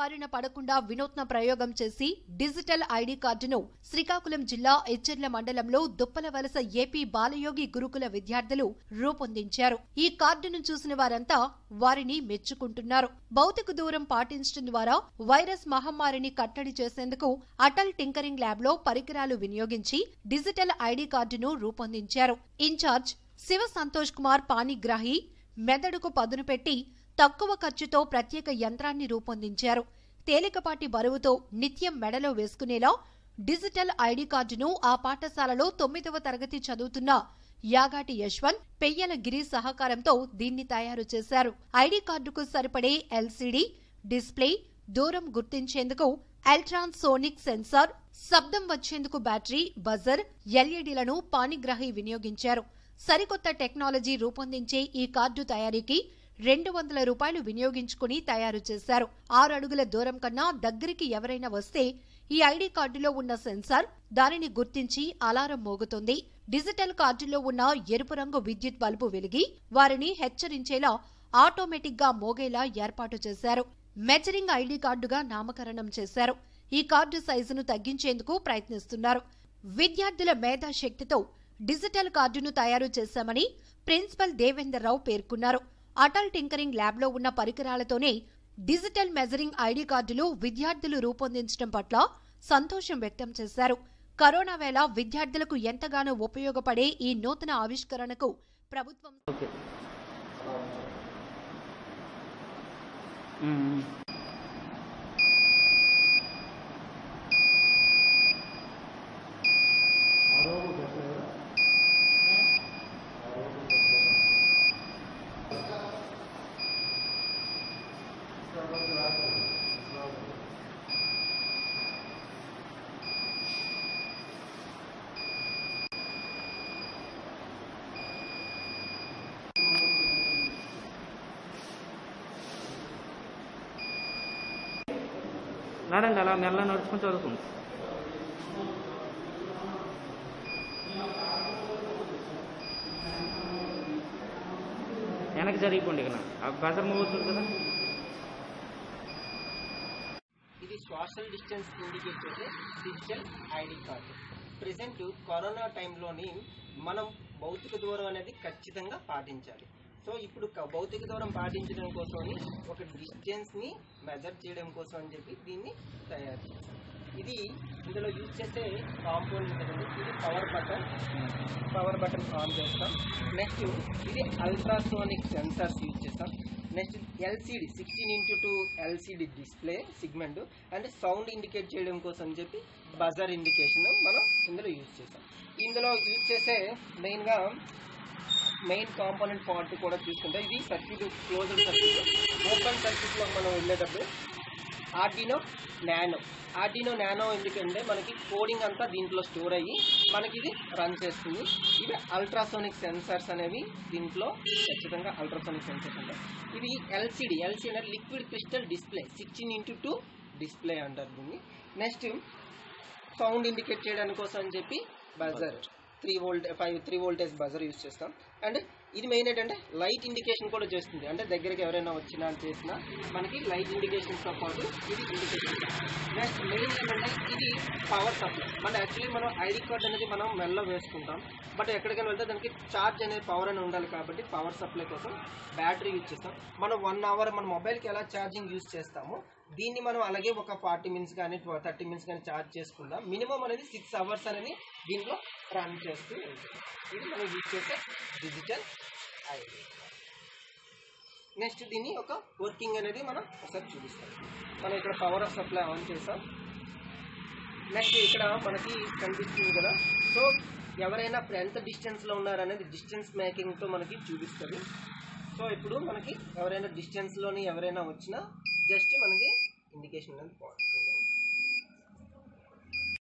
బారిన పడకుండా వినూత్న ప్రయోగం చేసి డిజిటల్ ఐడి కార్డును శ్రీకాకుళం జిల్లా ఎచ్చెర్ల మండలంలో దుప్పల వలస ఏపీ బాలయోగి గురుకుల విద్యార్థులు రూపొందించారు ఈ కార్డును చూసిన వారంతా వారిని మెచ్చుకుంటున్నారు భౌతిక దూరం పాటించడం ద్వారా వైరస్ మహమ్మారిని కట్టడి చేసేందుకు అటల్ టింకరింగ్ ల్యాబ్ లో పరికరాలు వినియోగించి డిజిటల్ ఐడి కార్డును రూపొందించారు ఇన్ఛార్జ్ శివ సంతోష్ కుమార్ పాణిగ్రాహి మెదడుకు పదును పెట్టి తక్కువ ఖర్చుతో ప్రత్యేక యంత్రాన్ని రూపొందించారు తేలికపాటి బరువుతో నిత్యం మెడలో వేసుకునేలా డిజిటల్ ఐడి కార్డును ఆ పాఠశాలలో తొమ్మిదవ తరగతి చదువుతున్న యాగాటి యశ్వంత్ పెయ్యల గిరి సహకారంతో దీన్ని తయారు చేశారు ఐడి కార్డుకు సరిపడే ఎల్సీడీ డిస్ప్లే దూరం గుర్తించేందుకు అల్ట్రాన్ సోనిక్ సెన్సార్ శబ్దం వచ్చేందుకు బ్యాటరీ బజర్ ఎల్ఈడీలను పాణిగ్రాహి వినియోగించారు సరికొత్త టెక్నాలజీ రూపొందించే ఈ కార్డు తయారీకి రెండు వందల రూపాయలు వినియోగించుకుని తయారు చేశారు ఆరు అడుగుల దూరం కన్నా దగ్గరికి ఎవరైనా వస్తే ఈ ఐడి కార్డులో ఉన్న సెన్సార్ దానిని గుర్తించి అలారం మోగుతుంది డిజిటల్ కార్డులో ఉన్న ఎరుపు రంగు విద్యుత్ బల్బు వెలిగి వారిని హెచ్చరించేలా ఆటోమేటిక్ గా మోగేలా ఏర్పాటు చేశారు మెజరింగ్ ఐడి కార్డుగా నామకరణం చేశారు ఈ కార్డు సైజును తగ్గించేందుకు ప్రయత్నిస్తున్నారు విద్యార్థుల మేధాశక్తితో డిజిటల్ కార్డును తయారు చేశామని ప్రిన్సిపల్ దేవేందర్ రావు పేర్కొన్నారు అటల్ టింకరింగ్ ల్యాబ్లో ఉన్న పరికరాలతోనే డిజిటల్ మెజరింగ్ ఐడి కార్డులు విద్యార్థులు రూపొందించడం పట్ల సంతోషం వ్యక్తం చేశారు కరోనా వేళ విద్యార్థులకు ఎంతగానో ఉపయోగపడే ఈ నూతన ఆవిష్కరణకు ప్రభుత్వం ఓకే మ్మ్. నడండి అలా మెల్ల నడుచుకుని చదువుకోండి వెనక్కి జరిగిపోండి ఇక ఆ బజర్ మోగుతుంది కదా ఇది సోషల్ డిస్టెన్స్ ఇండికేట్ చేసే digital ID card present corona టైంలోని మనం భౌతిక దూరం అనేది ఖచ్చితంగా పాటించాలి సో ఇప్పుడు క- భౌతిక దూరం పాటించడం కోసం ఒక డిస్టెన్స్ని మెజర్ చేయడం కోసం అని చెప్పి దీన్ని తయారు చేశాం ఇది ఇందులో యూజ్ చేసే కాంపోనెంట్ అనేది ఇది power button power button on చేస్తాం నెక్స్ట్ ఇది అల్ట్రాసోనిక్ సెన్సార్స్ యూజ్ చేస్తాం next LCD sixteen into two LCD display segment and sound indicate చేయడం కోసం అని చెప్పి బజర్ ఇండికేషన్ మనం ఇందులో యూజ్ చేస్తాం ఇందులో యూజ్ చేసే మెయిన్గా మెయిన్ కాంపోనెంట్ పార్ట్ కూడా చూసుకుంటే ఇది సర్క్యూట్ క్లోజ్డ్ సర్క్యూట్ ఓపెన్ సర్క్యూట్లో మనం వెళ్ళేటప్పుడు ఆర్డినో నానో ఆర్డినో నానో ఎందుకంటే మనకి కోడింగ్ అంతా దీంట్లో స్టోర్ అయ్యి మనకి ఇది రన్ చేస్తుంది ఇవి అల్ట్రాసోనిక్ సెన్సార్స్ అనేవి దీంట్లో ఖచ్చితంగా అల్ట్రాసోనిక్ సెన్సార్స్ ఉంటాయి ఇవి ఎల్సిడి ఎల్సిడి అంటే liquid crystal display sixteen into two display అంటారు దీన్ని నెక్స్ట్ సౌండ్ ఇండికేట్ చేయడానికి కోసం అని చెప్పి buzzer three volt five three voltage buzzer use చేస్తాం అండ్ ఇది మెయిన్ ఏంటంటే లైట్ ఇండికేషన్ కూడా చేస్తుంది అంటే దగ్గరికి ఎవరైనా వచ్చినా చేసినా మనకి లైట్ ఇండికేషన్స్తో పాటు ఇది ఇండికేషన్ నెక్స్ట్ మెయిన్ ఏంటంటే ఇది పవర్ సప్లై మన యాక్చువల్లీ మనం ఐడి కార్డ్ అనేది మనం మెల్ల వేసుకుంటాం బట్ ఎక్కడికైనా వెళ్తే దానికి ఛార్జ్ అనేది పవర్ అని ఉండాలి కాబట్టి పవర్ సప్లై కోసం బ్యాటరీ యూజ్ చేస్తాం మనం వన్ అవర్ మన మొబైల్కి ఎలా ఛార్జింగ్ యూజ్ చేస్తామో దీన్ని మనం అలాగే ఒక ఫార్టీ మినిట్స్ కానీ థర్టీ మినిట్స్ కానీ ఛార్జ్ చేసుకుందాం మినిమం అనేది సిక్స్ అవర్స్ అనేది దీంట్లో రన్ చేస్తూ ఉంటుంది ఇది మనం యూజ్ చేసే డిజిటల్ ఐడి నెక్స్ట్ దీన్ని ఒక వర్కింగ్ అనేది మనం ఒకసారి చూపిస్తాం మనం ఇక్కడ పవర్ సప్లై ఆన్ చేసాం నెక్స్ట్ ఇక్కడ మనకి కనిపిస్తుంది కదా సో ఎవరైనా ఇప్పుడు ఎంత డిస్టెన్స్లో ఉన్నారనేది డిస్టెన్స్ మేకింగ్తో మనకి చూపిస్తుంది సో ఇప్పుడు మనకి ఎవరైనా డిస్టెన్స్లోని ఎవరైనా వచ్చినా జస్ట్ మనకి ఇండికేషన్ అనేది పోవాలి